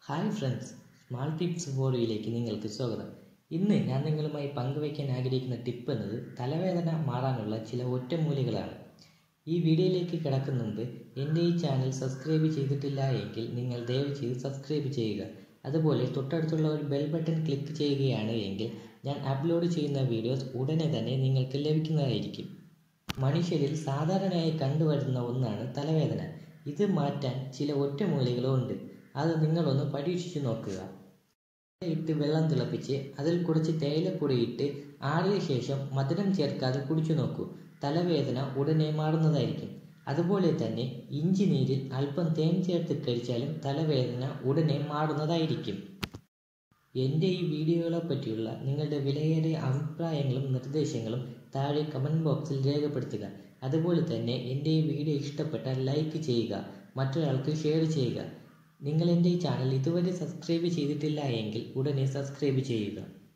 hi friends small tips ഫോറിയിലേക്ക് നിങ്ങൾക്ക് സ്വാഗതം ഇന്ന് ഞാൻ നിങ്ങളുമായി പങ്കുവയ്ക്കാൻ ആഗ്രഹിക്കുന്ന ടിപ്പ് എന്നത് തലവേദന മാറാനുള്ള ചില ഒറ്റമൂലികളാണ് ഈ വീഡിയോയിലേക്ക് കിടക്കുന്ന മുമ്പ് എൻ്റെ ഈ ചാനൽ സബ്സ്ക്രൈബ് ചെയ്തിട്ടില്ല എങ്കിൽ നിങ്ങൾ ദയവ് ചെയ്ത് സബ്സ്ക്രൈബ് ചെയ്യുക അതുപോലെ തൊട്ടടുത്തുള്ള ഒരു ബെൽ ബട്ടൺ ക്ലിക്ക് ചെയ്യുകയാണ് എങ്കിൽ ഞാൻ അപ്ലോഡ് ചെയ്യുന്ന വീഡിയോസ് ഉടനെ തന്നെ നിങ്ങൾക്ക് ലഭിക്കുന്നതായിരിക്കും മനുഷ്യരിൽ സാധാരണയായി കണ്ടുവരുന്ന ഒന്നാണ് തലവേദന ഇത് മാറ്റാൻ ചില ഒറ്റമൂലികളും ഉണ്ട് അത് നിങ്ങളൊന്ന് പരീക്ഷിച്ചു നോക്കുക ഇട്ട് വെള്ളം തിളപ്പിച്ച് അതിൽ കുറച്ച് തേയിലപ്പൊടി ഇട്ട് ആറിയ ശേഷം മധുരം ചേർക്കാതെ കുടിച്ചു നോക്കൂ തലവേദന ഉടനെ മാറുന്നതായിരിക്കും അതുപോലെ തന്നെ ഇഞ്ചി നീരിൽ അല്പം തേൻ ചേർത്ത് കഴിച്ചാലും തലവേദന ഉടനെ മാറുന്നതായിരിക്കും എൻ്റെ ഈ വീഡിയോകളെ പറ്റിയുള്ള നിങ്ങളുടെ വിലയേറിയ അഭിപ്രായങ്ങളും നിർദ്ദേശങ്ങളും താഴെ കമൻറ്റ് ബോക്സിൽ രേഖപ്പെടുത്തുക അതുപോലെ തന്നെ എൻ്റെ ഈ വീഡിയോ ഇഷ്ടപ്പെട്ടാൽ ലൈക്ക് ചെയ്യുക മറ്റൊരാൾക്ക് ഷെയർ ചെയ്യുക നിങ്ങൾ എൻ്റെ ഈ ചാനൽ ഇതുവരെ സബ്സ്ക്രൈബ് ചെയ്തിട്ടില്ല എങ്കിൽ ഉടനെ സബ്സ്ക്രൈബ് ചെയ്യുക